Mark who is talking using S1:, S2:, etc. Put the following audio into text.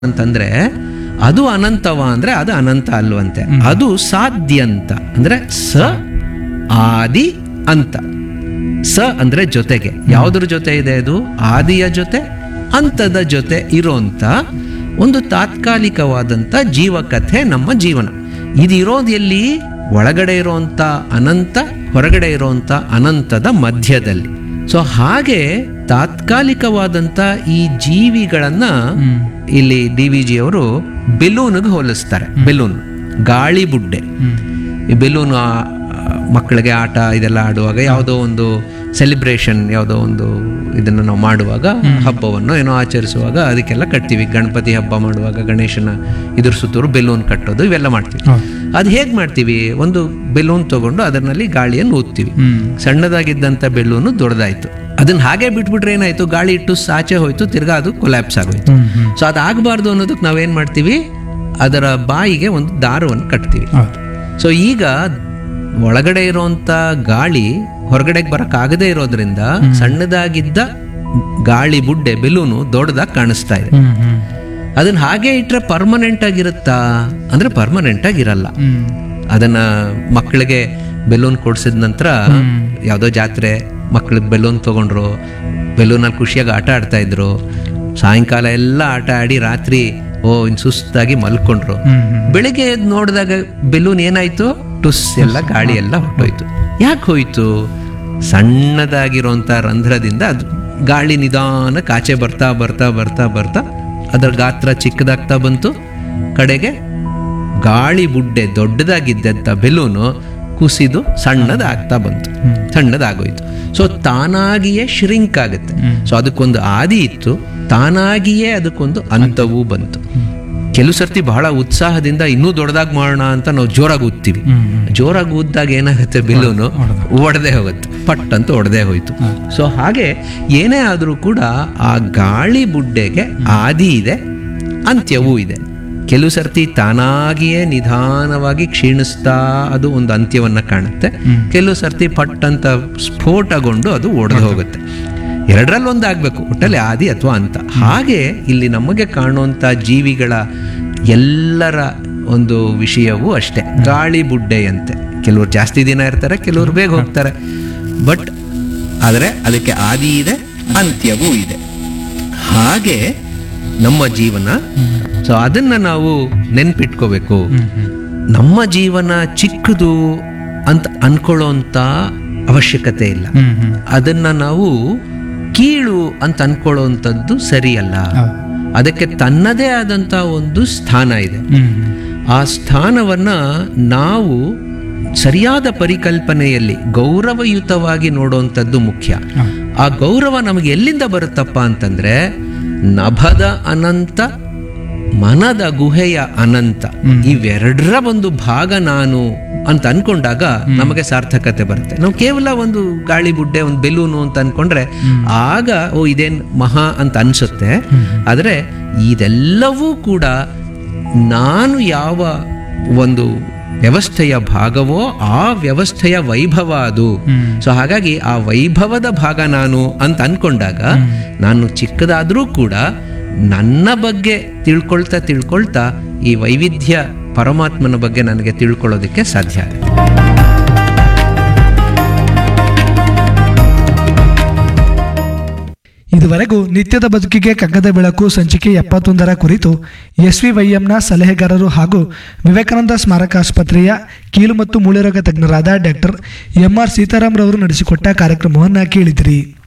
S1: ಅಂತಂದ್ರೆ ಅದು ಅನಂತವ ಅಂದ್ರೆ ಅದು ಅನಂತ ಅಲ್ವಂತೆ ಅದು ಸಾಧ್ಯಂತ ಅಂದ್ರೆ ಸ ಆದಿ ಅಂತ ಸ ಅಂದ್ರೆ ಜೊತೆಗೆ ಯಾವುದ್ರ ಜೊತೆ ಇದೆ ಅದು ಆದಿಯ ಜೊತೆ ಅಂತದ ಜೊತೆ ಇರೋಂಥ ಒಂದು ತಾತ್ಕಾಲಿಕವಾದಂಥ ಜೀವಕಥೆ ನಮ್ಮ ಜೀವನ ಇದು ಇರೋದು ಎಲ್ಲಿ ಒಳಗಡೆ ಇರೋಂಥ ಅನಂತ ಹೊರಗಡೆ ಇರೋಂಥ ಅನಂತದ ಮಧ್ಯದಲ್ಲಿ ಸೊ ಹಾಗೆ ತಾತ್ಕಾಲಿಕವಾದಂಥ ಈ ಜೀವಿಗಳನ್ನ ಇಲ್ಲಿ ಡಿ ವಿ ಜಿ ಅವರು ಬೆಲೂನ್ಗೆ ಹೋಲಿಸ್ತಾರೆ ಬೆಲೂನ್ ಗಾಳಿ ಬುಡ್ಡೆ ಈ ಬೆಲೂನ್ ಮಕ್ಕಳಿಗೆ ಆಟ ಇದೆಲ್ಲ ಆಡುವಾಗ ಯಾವುದೋ ಒಂದು ಸೆಲಿಬ್ರೇಷನ್ ಯಾವುದೋ ಒಂದು ಇದನ್ನು ನಾವು ಮಾಡುವಾಗ ಹಬ್ಬವನ್ನು ಏನೋ ಆಚರಿಸುವಾಗ ಅದಕ್ಕೆಲ್ಲ ಕಟ್ತೀವಿ ಗಣಪತಿ ಹಬ್ಬ ಮಾಡುವಾಗ ಗಣೇಶನ ಇದ್ರ ಸುತ್ತೂರು ಬೆಲೂನ್ ಕಟ್ಟೋದು ಇವೆಲ್ಲ ಮಾಡ್ತೀವಿ ಅದು ಹೇಗೆ ಮಾಡ್ತೀವಿ ಒಂದು ಬೆಲೂನ್ ತಗೊಂಡು ಅದರಲ್ಲಿ ಗಾಳಿಯನ್ನು ಊದ್ತೀವಿ ಸಣ್ಣದಾಗಿದ್ದಂಥ ಬೆಲೂನು ದೊಡ್ಡದಾಯ್ತು ಅದನ್ನ ಹಾಗೆ ಬಿಟ್ಬಿಟ್ರೆ ಏನಾಯ್ತು ಗಾಳಿ ಇಟ್ಟು ಸಾಚೆ ಹೋಯ್ತು ತಿರ್ಗಾ ಅದು ಕೊಲ್ಯಾಪ್ಸ್ ಆಗೋಯ್ತು ಸೊ ಅದಾಗಬಾರ್ದು ಅನ್ನೋದಕ್ಕೆ ನಾವೇನ್ ಮಾಡ್ತೀವಿ ಅದರ ಬಾಯಿಗೆ ಒಂದು ದಾರವನ್ನು ಕಟ್ತೀವಿ
S2: ಹೌದು
S1: ಸೊ ಈಗ ಒಳಗಡೆ ಇರುವಂತ ಗಾಳಿ ಹೊರಗಡೆಗೆ ಬರಕ್ಕಾಗದೇ ಇರೋದ್ರಿಂದ ಸಣ್ಣದಾಗಿದ್ದ ಗಾಳಿ ಬುಡ್ಡೆ ಬೆಲೂನು ದೊಡ್ಡದಾಗಿ ಕಾಣಿಸ್ತಾ ಇದೆ
S2: ಹ್ಮ್ ಹ್ಮ್
S1: ಅದನ್ನ ಹಾಗೆ ಇಟ್ರೆ ಪರ್ಮನೆಂಟ್ ಆಗಿರುತ್ತಾ ಅಂದ್ರೆ ಪರ್ಮನೆಂಟ್ ಆಗಿರಲ್ಲ
S2: ಹ್ಮ್
S1: ಅದನ್ನ ಮಕ್ಕಳಿಗೆ ಬೆಲೂನ್ ಕೊಡ್ಸಿದ ನಂತರ ಯಾವುದೋ ಜಾತ್ರೆ ಮಕ್ಕಳಿಗೆ ಬೆಲೂನ್ ತಗೊಂಡ್ರು ಬೆಲೂನಲ್ಲಿ ಖುಷಿಯಾಗಿ ಆಟ ಆಡ್ತಾ ಇದ್ರು ಸಾಯಂಕಾಲ ಎಲ್ಲ ಆಟ ಆಡಿ ರಾತ್ರಿ ಓ ಇನ್ ಸುಸ್ತಾಗಿ ಮಲ್ಕೊಂಡ್ರು
S2: ಹ್ಮ್ ಹ್ಮ್
S1: ಬೆಳಿಗ್ಗೆ ಎದ್ದು ನೋಡಿದಾಗ ಬೆಲೂನ್ ಏನಾಯ್ತು ಟುಸ್ ಎಲ್ಲ ಗಾಳಿ ಎಲ್ಲ ಹೊಟ್ಟೋಯ್ತು ಯಾಕೆ ಹೋಯ್ತು ಸಣ್ಣದಾಗಿರೋಂಥ ರಂಧ್ರದಿಂದ ಅದು ಗಾಳಿ ನಿಧಾನ ಕಾಚೆ ಬರ್ತಾ ಬರ್ತಾ ಬರ್ತಾ ಬರ್ತಾ ಅದರ ಗಾತ್ರ ಚಿಕ್ಕದಾಗ್ತಾ ಬಂತು ಕಡೆಗೆ ಗಾಳಿ ಬುಡ್ಡೆ ದೊಡ್ಡದಾಗಿದ್ದಂಥ ಬೆಲೂನು ಕುಸಿದು ಸಣ್ಣದಾಗ್ತಾ ಬಂತು ಸಣ್ಣದಾಗೋಯ್ತು ಸೊ ತಾನಾಗಿಯೇ ಶ್ರಿಂಕ್ ಆಗುತ್ತೆ ಸೊ ಅದಕ್ಕೊಂದು ಆದಿ ಇತ್ತು ತಾನಾಗಿಯೇ ಅದಕ್ಕೊಂದು ಅಂತವೂ ಬಂತು ಕೆಲವು ಸರ್ತಿ ಬಹಳ ಉತ್ಸಾಹದಿಂದ ಇನ್ನೂ ದೊಡ್ಡದಾಗಿ ಮಾಡೋಣ ಅಂತ ನಾವು ಜೋರಾಗಿ ಊದ್ತೀವಿ
S2: ಹ್ಮ್
S1: ಜೋರಾಗಿ ಊದ್ದಾಗ ಏನಾಗುತ್ತೆ ಬೆಲೂನು ಒಡೆದೇ ಹೋಗುತ್ತೆ ಪಟ್ ಅಂತ ಒಡೆದೇ ಹೋಯ್ತು ಸೊ ಹಾಗೆ ಏನೇ ಆದರೂ ಕೂಡ ಆ ಗಾಳಿ ಬುಡ್ಡೆಗೆ ಆದಿ ಇದೆ ಅಂತ್ಯವೂ ಇದೆ ಕೆಲವು ಸರ್ತಿ ತಾನಾಗಿಯೇ ನಿಧಾನವಾಗಿ ಕ್ಷೀಣಿಸ್ತಾ ಅದು ಒಂದು ಅಂತ್ಯವನ್ನ ಕಾಣುತ್ತೆ ಕೆಲವು ಸರ್ತಿ ಪಟ್ ಅಂತ ಸ್ಫೋಟಗೊಂಡು ಅದು ಒಡೆದು ಹೋಗುತ್ತೆ ಎರಡರಲ್ಲಿ ಒಂದು ಆಗ್ಬೇಕು ಒಟ್ಟಲ್ಲಿ ಆದಿ ಅಥವಾ ಅಂತ ಹಾಗೆ ಇಲ್ಲಿ ನಮಗೆ ಕಾಣುವಂಥ ಜೀವಿಗಳ ಎಲ್ಲರ ಒಂದು ವಿಷಯವೂ ಅಷ್ಟೇ ಗಾಳಿ ಬುಡ್ಡೆಯಂತೆ ಕೆಲವರು ಜಾಸ್ತಿ ದಿನ ಇರ್ತಾರೆ ಕೆಲವರು ಬೇಗ ಹೋಗ್ತಾರೆ ಬಟ್ ಆದರೆ ಅದಕ್ಕೆ ಆದಿ ಇದೆ ಅಂತ್ಯವೂ ಇದೆ ಹಾಗೆ ನಮ್ಮ ಜೀವನ ಸೊ ಅದನ್ನ ನಾವು ನೆನ್ಪಿಟ್ಕೋಬೇಕು ನಮ್ಮ ಜೀವನ ಚಿಕ್ಕದು ಅಂತ ಅನ್ಕೊಳ್ಳೋಂಥ ಅವಶ್ಯಕತೆ ಇಲ್ಲ
S2: ಹ್ಮ್ ಹ್ಮ್
S1: ಅದನ್ನ ನಾವು ಕೀಳು ಅಂತ ಅನ್ಕೊಳ್ಳೋವಂಥದ್ದು ಸರಿಯಲ್ಲ
S2: ಹೌದು
S1: ಅದಕ್ಕೆ ತನ್ನದೇ ಆದಂಥ ಒಂದು ಸ್ಥಾನ ಇದೆ
S2: ಹ್ಮ್ ಹ್ಮ್
S1: ಆ ಸ್ಥಾನವನ್ನ ನಾವು ಸರಿಯಾದ ಪರಿಕಲ್ಪನೆಯಲ್ಲಿ ಗೌರವಯುತವಾಗಿ ನೋಡುವಂಥದ್ದು ಮುಖ್ಯ
S2: ಹೌದು.
S1: ಆ ಗೌರವ ನಮಗೆ ಎಲ್ಲಿಂದ ಬರುತ್ತಪ್ಪ ಅಂತಂದ್ರೆ ನಭದ ಅನಂತ ಮನದ ಗುಹೆಯ ಅನಂತ ಇವೆರಡರ ಒಂದು ಭಾಗ ನಾನು ಅಂತ ಅನ್ಕೊಂಡಾಗ ನಮಗೆ ಸಾರ್ಥಕತೆ ಬರುತ್ತೆ ನಾವು ಕೇವಲ ಒಂದು ಗಾಳಿ ಬುಡ್ಡೆ ಒಂದು ಬೆಲೂನು ಅಂತ ಅನ್ಕೊಂಡ್ರೆ ಆಗ ಓ ಇದೇನ್ ಮಹಾ ಅಂತ ಅನ್ಸುತ್ತೆ ಆದ್ರೆ ಇದೆಲ್ಲವೂ ಕೂಡ ನಾನು ಯಾವ ಒಂದು ವ್ಯವಸ್ಥೆಯ ಭಾಗವೋ ಆ ವ್ಯವಸ್ಥೆಯ ವೈಭವ ಅದು ಸೊ ಹಾಗಾಗಿ ಆ ವೈಭವದ ಭಾಗ ನಾನು ಅಂತ ಅನ್ಕೊಂಡಾಗ ನಾನು ಚಿಕ್ಕದಾದ್ರೂ ಕೂಡ ನನ್ನ ಬಗ್ಗೆ ತಿಳ್ಕೊಳ್ತಾ ತಿಳ್ಕೊಳ್ತಾ ಈ ವೈವಿಧ್ಯ ಪರಮಾತ್ಮನ ಬಗ್ಗೆ ನನಗೆ ತಿಳ್ಕೊಳ್ಳೋದಕ್ಕೆ ಸಾಧ್ಯ ಆಗುತ್ತೆ
S2: ಇದುವರೆಗೂ ನಿತ್ಯದ ಬದುಕಿಗೆ ಕಗ್ಗದ ಬೆಳಕು ಸಂಚಿಕೆ ಎಪ್ಪತ್ತೊಂದರ ಕುರಿತು ಎಸ್ ವಿ ವೈಎಂನ ಸಲಹೆಗಾರರು ಹಾಗೂ ವಿವೇಕಾನಂದ ಸ್ಮಾರಕ ಆಸ್ಪತ್ರೆಯ ಕೀಲು ಮತ್ತು ಮೂಳೆರೋಗ ತಜ್ಞರಾದ ಡಾಕ್ಟರ್ ಎಂ ಆರ್ ಸೀತಾರಾಮ್ ರವರು ನಡೆಸಿಕೊಟ್ಟ ಕಾರ್ಯಕ್ರಮವನ್ನು ಕೇಳಿದಿರಿ